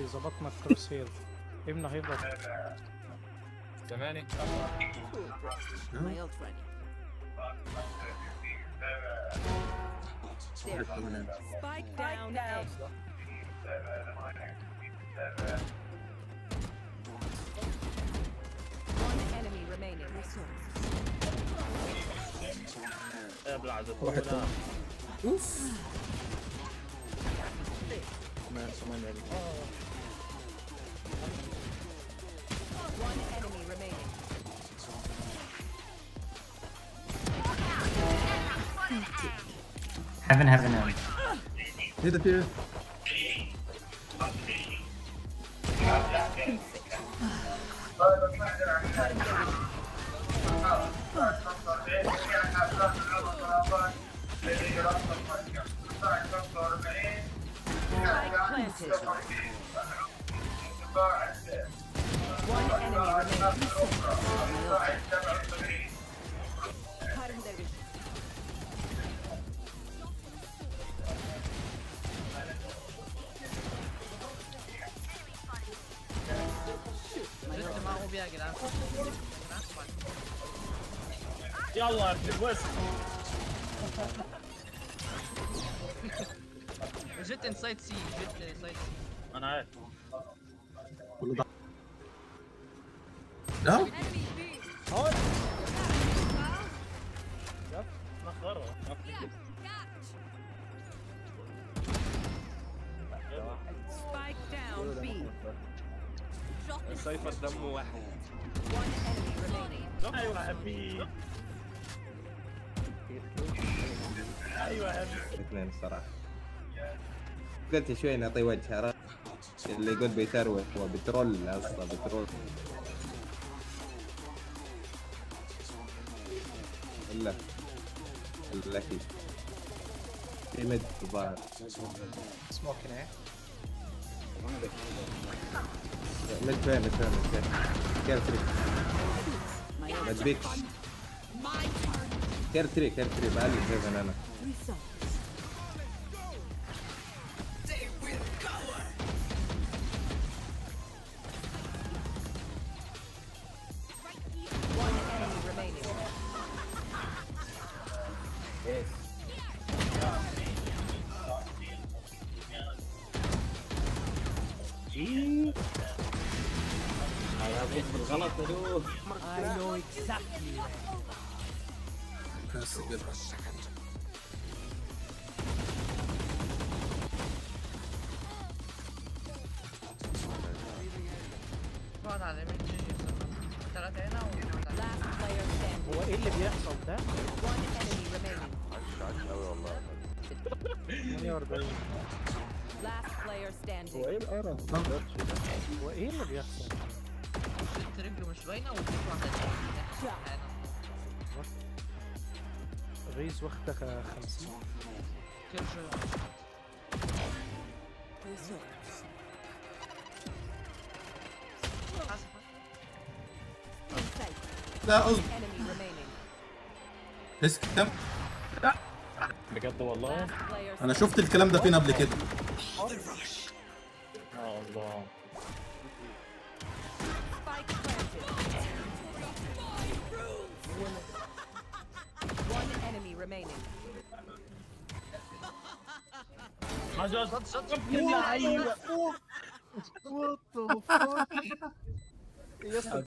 ظبطنا الكروس هير ابنه هيفضل ثمانية My ult ready. There. Spike down A. One enemy remaining. واحد تاني اوف كمان كمان يعني. One enemy remaining. Heaven, heaven, heaven. ايه ده في ايه؟ Spike planted. One enemy remaining. Cutting their vision. لسه معه بيها يا جدعان يلا بس جيت انسايد سي جيت انسايد سي انا عارف كله ده لا نخرة Spike down B. السيفر دمه واحد One enemy remaining. ايوه حبيبي ايوه حبيبي اثنين الصراحة قلت شوي نعطي وجه عرفت اللي يقول بيتروح هو بترول اصلا بترول الا اللكي في مد الظاهر سموكن ايه مد فين مد فين مد فين كير تري My ما ult. تبيكش كير تري كير تري بعلي سيفن انا One enemy remaining. غلط يا I know exactly. بس كده اقعد على اليمين جي جي ثلاثة هنا وواحد على Last player standing. هو ايه اللي بيحصل ده؟ One enemy remaining. 48 Last player standing. هو ايه اللي بيحصل؟ ست رجله مش باينة وفي واحدة هنا ريز واخدة 50 كيرش لا اصبر Enemy remaining. ريسك كم بجد والله Last player انا شفت الكلام ده فين قبل كده اه الله Spike planted. One enemy remaining. حاجة شوت شوت يا لعيبة وات ذا فاك